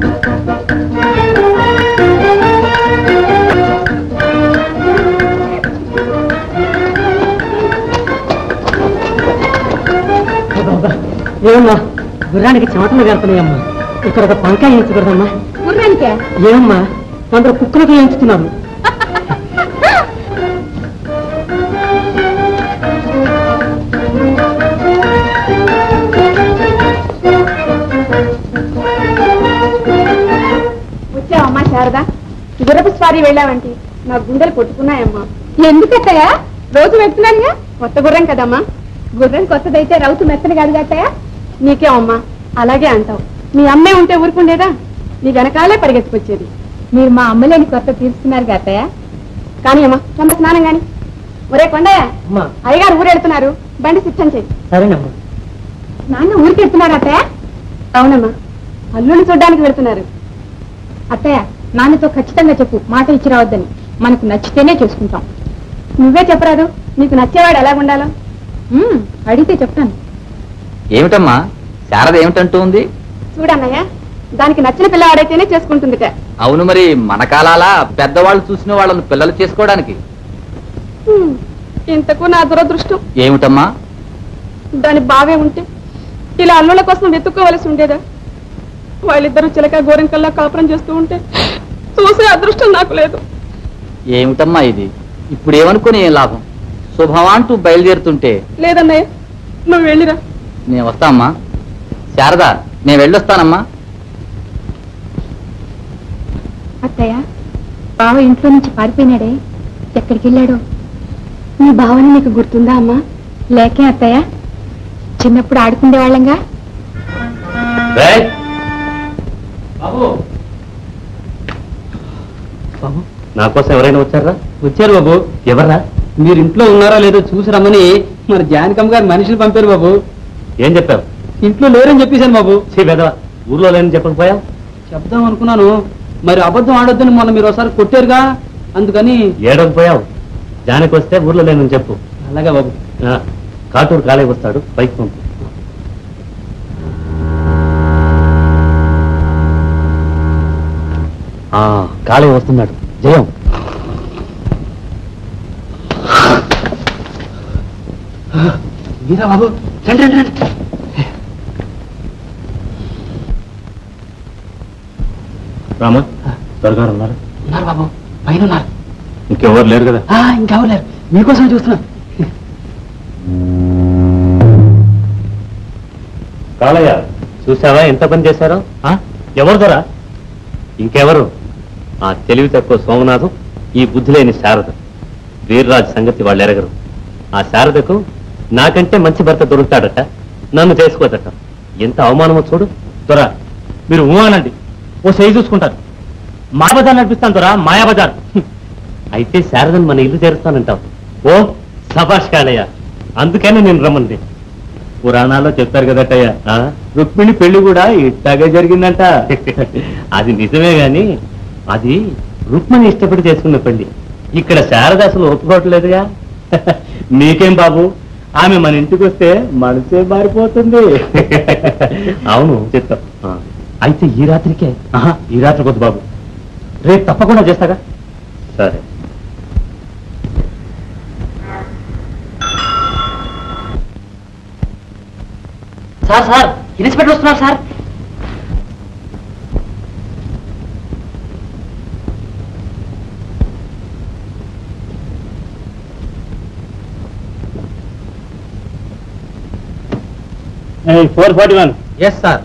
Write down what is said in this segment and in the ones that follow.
ఏమమ్మా గుర్రానికి చెమటలు కడుతున్నాయమ్మా ఇక్కడ ఒక పంకాయ వేయించకూడదమ్మా గుర్రానికే ఏమమ్మా కొందరు కుక్కలకు వేయించుతున్నారు వచ్చావమ్మా శారద గుర్రపు స్వారీ వెళ్ళావంటి నా గుండెలు కొట్టుకున్నాయమ్మా ఎందుకత్తయ్యా రోజు వెళ్తున్నానుగా కొత్త గుర్రం కదమ్మా గుర్రం కొత్తదైతే రౌతు మెత్తని కాదు అత్తయ్య నీకేమమ్మా అలాగే అంటావు మీ అమ్మే ఉంటే ఊరుకుండేదా నీ వెనకాలే పరిగెత్తుకొచ్చేది మీరు మా అమ్మలేని కొత్త తీరుస్తున్నారు అత్తయ్య కానీ అమ్మా చెంప స్నానం గాని ఒరే కొండయ్య అమ్మా అయ్యగారు ఊరెడుతున్నారు బండి సిద్ధం చేయి సరేనమ్మా నాన్న ఊరికి వెళ్తున్నారు అత్తయ్య అవునమ్మా అల్లుని చూడ్డానికి వెళ్తున్నారు అత్తయ్య నాన్నతో ఖచ్చితంగా చెప్పు మాట ఇచ్చి రావద్దని మనకు నచ్చితేనే చేసుకుంటాం నువ్వే చెప్పరాదు నీకు నచ్చేవాడు ఎలా ఉండాలో ఉమ్, అడిగితే చెప్తాను ఏమిటమ్మా శారద ఏమిటంటూ ఉంది చూడన్నయ్య దానికి నచ్చిన పిల్లవాడైతేనే చేసుకుంటుందిట అవును మరి మన కాలాలా పెద్దవాళ్ళు చూసిన వాళ్ళని పిల్లలు చేసుకోవడానికి ఉమ్, ఇంతకు నా దురదృష్టం ఏమిటమ్మా దాని బావే ఉంటే ఇలా అల్లుల కోసం వెతుక్కోవలసి ఉండేదా వాళ్ళిద్దరూ చిలక గోరింకల్లా కాపురం చేస్తూ ఉంటే చూసే అదృష్టం నాకు లేదు ఏమిటమ్మా ఇది ఇప్పుడు ఏమనుకుని ఏం లాభం శుభమా అంటూ బయలుదేరుతుంటే లేదన్నయ్య నువ్వు వెళ్ళిరా నేను వస్తామ్మా శారద నేను వెళ్ళొస్తానమ్మా అత్తయ్య బావ ఇంట్లో నుంచి పారిపోయినాడే ఎక్కడికి వెళ్ళాడు నీ భావన నీకు గుర్తుందా అమ్మా లేకే అత్తయ్య చిన్నప్పుడు ఆడుకునే వాళ్ళంగా నా కోసం ఎవరైనా వచ్చారా వచ్చారు బాబు ఎవర్రా మీరు ఇంట్లో ఉన్నారా లేదో చూసి రమ్మని మరి జానకమ్మ గారు మనుషులు పంపారు బాబు ఏం చెప్పావు ఇంట్లో లేరని చెప్పేశాను బాబు చీ వెదవా ఊర్లో లేని చెప్పకపోయావు చెప్దాం అనుకున్నాను మరి అబద్ధం ఆడొద్దని మొన్న మీరు ఒకసారి కొట్టారుగా అందుకని ఏడకపోయావు జానికి వస్తే ఊర్లో లేనని చెప్పు అలాగే బాబు ఆ, కాటూరు కాలే వస్తాడు బైక్ పంపు ఆ, కాళే వస్తున్నాడు జయం మీరా బాబు రండి రండి రండి రామా త్వరగా ఉన్నారు ఉన్నారు బాబు పైన ఉన్నారు ఇంకెవరు లేరు కదా ఆ, ఇంకెవరు లేరు మీకోసం చూస్తున్నాను కాళయ్య చూసావా ఎంత పని చేశారో ఆ? ఎవరు దొరా ఇంకెవరు ఆ తెలివి తక్కువ సోమనాథం ఈ బుద్ధి లేని శారద వీర్రాజు సంగతి వాళ్ళు ఎరగరు ఆ శారదకు నాకంటే మంచి భర్త దొరుకుతాడట నన్ను చేసుకోదట ఎంత అవమానమో చూడు దొరా మీరు ఊ అనండి ఓ చేయి చూసుకుంటారు మాయాబజార్ నడిపిస్తాను దొరా మాయాబజార్ హ్మ్. అయితే శారదను మన ఇల్లు చేరుస్తానంటావు ఓ సభాష్ కాళయ్య అందుకని నేను రమ్మంది పురాణాల్లో చెప్పారు కదటయ్య రుక్మిణి పెళ్లి కూడా ఇట్టాగే జరిగిందంట అది నిజమే గాని అది రుక్మిణి ఇష్టపడి చేసుకున్న పెళ్లి ఇక్కడ శారద అసలు ఒప్పుకోవట్లేదుగా నీకేం బాబు ఆమె మన ఇంటికి వస్తే మనసే మారిపోతుంది అవును చెప్తా అయితే ఈ రాత్రికే ఆహా, ఈ రాత్రి వద్దు బాబు రేపు తప్పకుండా చేస్తాగా సరే సార్ సార్ ఇన్స్పెక్టర్ వస్తున్నారు sir four forty one yes sir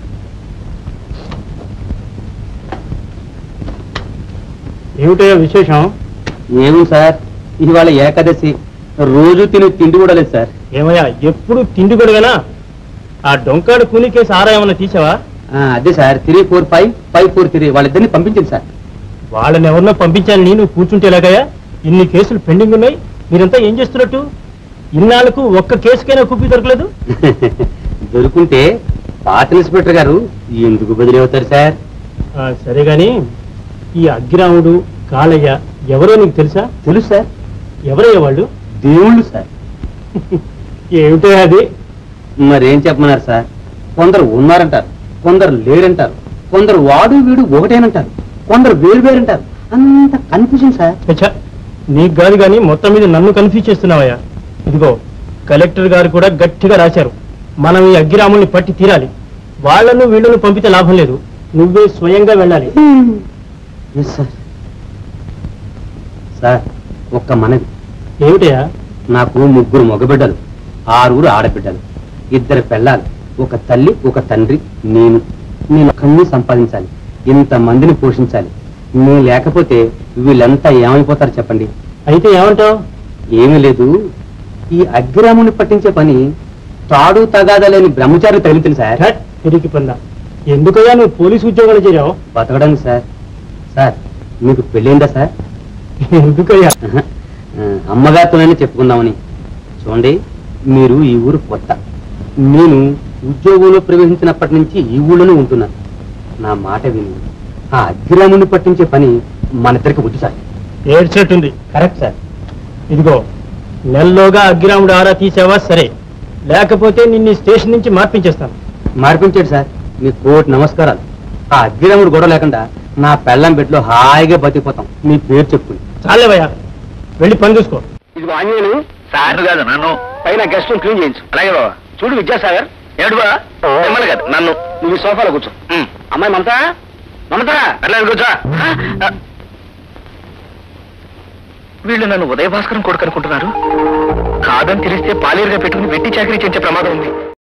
ఏమిటో విశేషం ఏమి సార్ ఇవాళ ఏకాదశి రోజు తిని తిండి కూడా లేదు సార్ ఏమయ్యా ఎప్పుడు తిండి కొడుగనా ఆ డొంకాడు కూని కేసు ఆరా ఏమన్నా తీసావా ఆ, అదే sir three four five five four three వాళ్ళిద్దరిని పంపించింది సార్ వాళ్ళని ఎవరినో పంపించాను నేను కూర్చుంటే ఎలాగయ్యా ఇన్ని కేసులు పెండింగ్ ఉన్నాయి మీరంతా ఏం చేస్తున్నట్టు ఇన్నాళ్ళకు ఒక్క కేసుకైనా కుప్పి దొరకలేదు దొరుకుంటే పాత ఇన్స్పెక్టర్ గారు ఎందుకు బదిలీ అవుతారు సార్ ఆ, సరే గాని ఈ అగ్గిరాముడు కాళయ్య ఎవరో నీకు తెలుసా తెలుసు సార్ ఎవరయ్యా వాళ్ళు దేవుళ్ళు సార్ ఏమిటో అది మరేం చెప్పమన్నారు సార్ కొందరు ఉన్నారంటారు కొందరు లేరంటారు కొందరు వాడు వీడు ఒకటేనంటారు కొందరు వేరు వేరంటారు అంత కన్ఫ్యూజన్ సార్ అచ్చా నీకు కాదు కానీ మొత్తం మీద నన్ను కన్ఫ్యూజ్ చేస్తున్నావయ్యా ఇదిగో కలెక్టర్ గారు కూడా గట్టిగా రాశారు మనం ఈ అగ్గిరాముల్ని పట్టి తీరాలి వాళ్ళను వీళ్ళను పంపితే లాభం లేదు నువ్వే స్వయంగా వెళ్ళాలి ఎస్ సార్ సార్ ఒక్క మనవి ఏమిటయా నాకు ముగ్గురు మగబిడ్డలు ఆరుగురు ఆడబిడ్డలు ఇద్దరు పెళ్ళాలి ఒక తల్లి ఒక తండ్రి నేను నేను ఒక్కడిని సంపాదించాలి ఇంత మందిని పోషించాలి నేను లేకపోతే వీళ్ళంతా ఏమైపోతారు చెప్పండి అయితే ఏమంటావు ఏమీ లేదు ఈ అగ్గిరాముని పట్టించే పని తాడు తగాదా లేని బ్రహ్మచారి తగిలింది సార్ తిరిగి పొందా ఎందుకయ్యా నువ్వు పోలీసు ఉద్యోగాలు చేరావు బతకడానికి సార్ సార్ మీకు పెళ్ళైందా సార్ ఎందుకయ్యా ఆహా. ఆ, అమ్మగారితోనే చెప్పుకుందామని చూడండి మీరు ఈ ఊరు కొత్త నేను ఉద్యోగంలో ప్రవేశించినప్పటి నుంచి ఈ ఊళ్ళోనే ఉంటున్నాను నా మాట విని ఆ అగ్గిరాముని పట్టించే పని మన ఇద్దరికి వద్దు సార్ ఏడ్చేట్టుంది కరెక్ట్ సార్ ఇదిగో నెలలోగా అగ్గిరాముడు ఆరా తీసావా సరే లేకపోతే నిన్ను ఈ స్టేషన్ నుంచి మార్పించేస్తాను మార్పించాడు సార్ మీ కోటి నమస్కారాలు ఆ అగ్గిరాముడు గొడవ లేకుండా నా పెళ్ళం బెడ్లో హాయిగా బతికిపోతాం మీ పేరు చెప్పుకుని చాలేవయ్యా వెళ్ళి పని చూసుకో ఇది ఆంజనేయులు సార్ కాదు నన్ను పైన గెస్ట్ రూమ్ క్లీన్ చేయించు అలాగే బాబా చూడు విద్యాసాగర్ ఏడు బా మిమ్మల్ని కాదు నన్ను నువ్వు ఈ సోఫాలో కూర్చో ఉమ్. అమ్మాయి మమత మమత అట్లా కూర్చో వీళ్ళు నన్ను ఉదయ భాస్కరం కొడుకు అనుకుంటున్నారు కాదని తెలిస్తే పాలేరుగా పెట్టుకుని వెట్టి చాకరీ చేసే ప్రమాదం ఉంది